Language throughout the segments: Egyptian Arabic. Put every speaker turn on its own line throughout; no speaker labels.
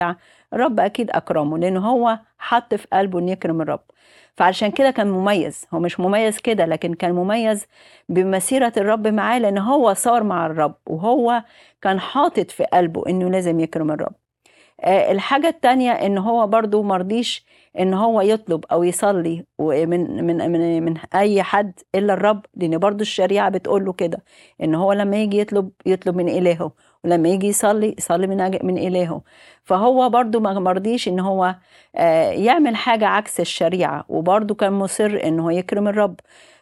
الرب أكيد أكرمه لأن هو حط في قلبه إنه يكرم الرب فعشان كده كان مميز هو مش مميز كده لكن كان مميز بمسيرة الرب معاه لأن هو صار مع الرب وهو كان حاطط في قلبه إنه لازم يكرم الرب آه، الحاجة التانية إن هو برضو مرضيش إن هو يطلب أو يصلي من من من من أي حد إلا الرب لأن برضو الشريعة بتقول له كده إن هو لما يجي يطلب يطلب من إلهه ولما يجي يصلي يصلي من أج- من إلهه فهو برضو ما مرضيش إن هو آه، يعمل حاجة عكس الشريعة وبرضو كان مصر إن هو يكرم الرب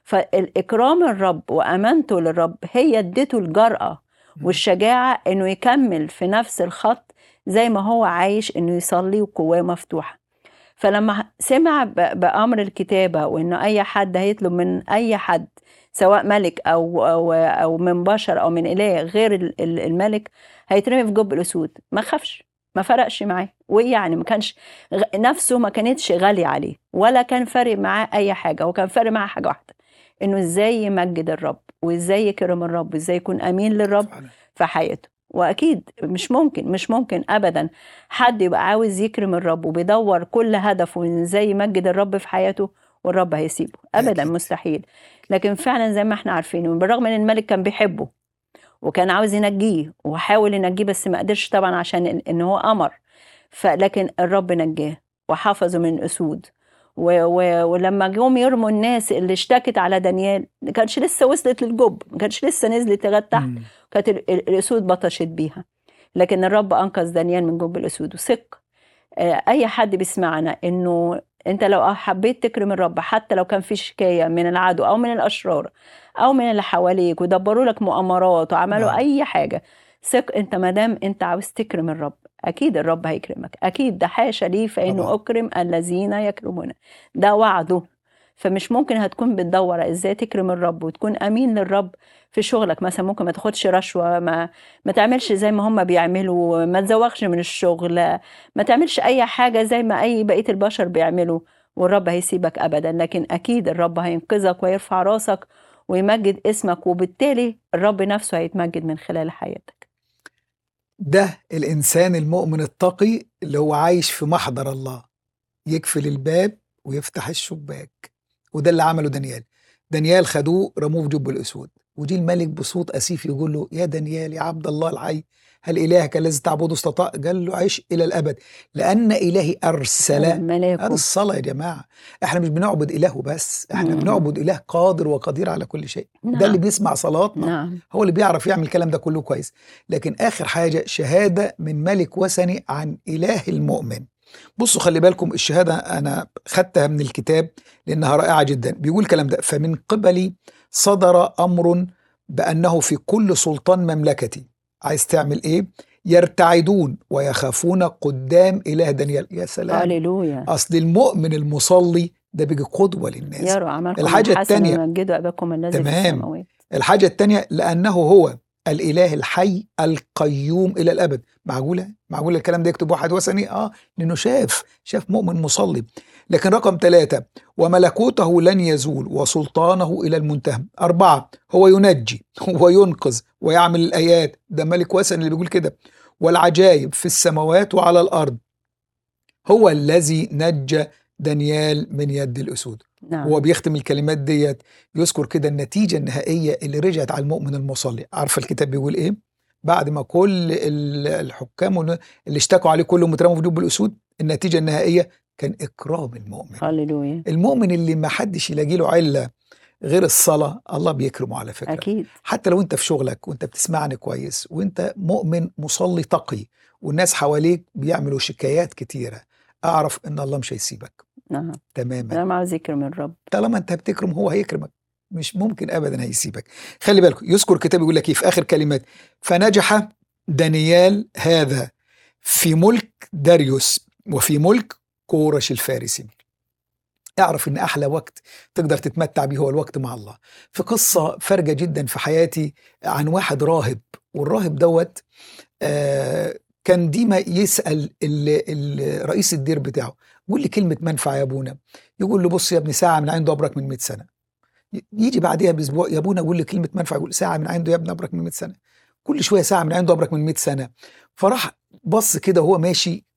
فالإكرام الرب وأمانته للرب هي ادته الجرأة والشجاعة إنه يكمل في نفس الخط زي ما هو عايش إنه يصلي وقواه مفتوحة فلما سمع ب- بأمر الكتابة وإنه أي حد هيطلب من أي حد سواء ملك أو أو أو من بشر أو من إله غير ال- ال- الملك هيترمي في جب الأسود ما خافش ما فرقش معاه ويعني ما كانش غ- نفسه ما كانتش غالية عليه ولا كان فارق معاه أي حاجة هو كان فارق معاه حاجة واحدة إنه إزاي يمجد الرب وإزاي يكرم الرب وإزاي يكون أمين للرب
فعلا.
في حياته واكيد مش ممكن مش ممكن ابدا حد يبقى عاوز يكرم الرب وبيدور كل هدفه ان ازاي يمجد الرب في حياته والرب هيسيبه ابدا
أكيد.
مستحيل لكن فعلا زي ما احنا عارفين بالرغم ان الملك كان بيحبه وكان عاوز ينجيه وحاول ينجيه بس ما قدرش طبعا عشان ان إن هو امر فلكن الرب نجاه وحفظه من الاسود و و ولما جم يرموا الناس اللي اشتكت على دانيال ما كانش لسه وصلت للجب ما كانش لسه نزلت لغايه تحت
مم.
كانت ال- ال- الاسود بطشت بيها لكن الرب انقذ دانيال من جب الاسود وثق آه، اي حد بيسمعنا انه انت لو حبيت تكرم الرب حتى لو كان في شكايه من العدو او من الاشرار او من اللي حواليك ودبروا لك مؤامرات وعملوا
نعم.
اي حاجه ثق انت ما دام انت عاوز تكرم الرب اكيد الرب هيكرمك اكيد ده حاشا ليه فانه
طبعا.
اكرم الذين يكرمون ده وعده فمش ممكن هتكون بتدور ازاي تكرم الرب وتكون امين للرب في شغلك مثلا ممكن ما تاخدش رشوه ما ما تعملش زي ما هم بيعملوا ما تزوغش من الشغل ما تعملش اي حاجه زي ما اي بقيه البشر بيعملوا والرب هيسيبك ابدا لكن اكيد الرب هينقذك ويرفع راسك ويمجد اسمك وبالتالي الرب نفسه هيتمجد من خلال حياتك
ده الإنسان المؤمن التقي اللي هو عايش في محضر الله يقفل الباب ويفتح الشباك وده اللي عمله دانيال دانيال خدوه رموه في جب الأسود وجي الملك بصوت أسيف يقول له يا دانيال يا عبد الله الحي هل إلهك الذي تعبده استطاع قال له عيش إلى الأبد لأن إلهي أرسل هذا
ملاكه
الصلاة يا جماعة احنا مش بنعبد إله بس احنا
مم.
بنعبد إله قادر وقدير على كل شيء ده
نعم.
اللي بيسمع صلاتنا
نعم
هو اللي بيعرف يعمل الكلام ده كله كويس لكن آخر حاجة شهادة من ملك وثني عن إله المؤمن بصوا خلي بالكم الشهادة أنا خدتها من الكتاب لأنها رائعة جدا بيقول الكلام ده فمن قبلي صدر أمر بأنه في كل سلطان مملكتي عايز تعمل إيه يرتعدون ويخافون قدام إله دانيال يا سلام
هللويا
أصل المؤمن المصلي ده بيجي قدوة للناس
يروا اعمالكم
الحاجة
الحسنة
التانية.
ويمجدوا اباكم الذي في
تمام.
السماوات
الحاجة التانية لأنه هو الإله الحي القيوم إلى الأبد معقولة؟ معقولة الكلام ده يكتب واحد وثني؟ آه لأنه شاف شاف مؤمن مصلي لكن رقم ثلاثة وملكوته لن يزول وسلطانه إلى المنتهى أربعة هو ينجي وينقذ ويعمل الآيات ده ملك وثني اللي بيقول كده والعجائب في السماوات وعلى الأرض هو الذي نجى دانيال من يد الأسود
نعم
هو بيختم الكلمات ديت يذكر كده النتيجة النهائية اللي رجعت على المؤمن المصلي عارفة الكتاب بيقول ايه بعد ما كل ال- الحكام والن- اللي اشتكوا عليه كلهم اترموا في جب الاسود النتيجة النهائية كان اكرام المؤمن
هللويا
المؤمن اللي ما حدش يلاقي له علة غير الصلاة الله بيكرمه على فكرة
اكيد
حتى لو انت في شغلك وانت بتسمعني كويس وانت مؤمن مصلي تقي والناس حواليك بيعملوا شكايات كتيرة اعرف ان الله مش هيسيبك
نعم
تماما
انا عاوز يكرم الرب
طالما انت بتكرم هو هيكرمك مش ممكن ابدا هيسيبك خلي بالكم يذكر الكتاب يقول لك ايه في اخر كلمات فنجح دانيال هذا في ملك داريوس وفي ملك كورش الفارسي اعرف ان احلى وقت تقدر تتمتع بيه هو الوقت مع الله في قصه فارجه جدا في حياتي عن واحد راهب والراهب دوت آه كان ديما يسال ال- ال- رئيس الدير بتاعه قول لي كلمه منفعه يا ابونا يقول له بص يا ابني ساعه من عنده ابرك من 100 سنه ي- يجي بعديها باسبوع يا ابونا قول لي كلمه منفعه يقول ساعه من عنده يا ابني ابرك من 100 سنه كل شويه ساعه من عنده ابرك من 100 سنه فراح بص كده وهو ماشي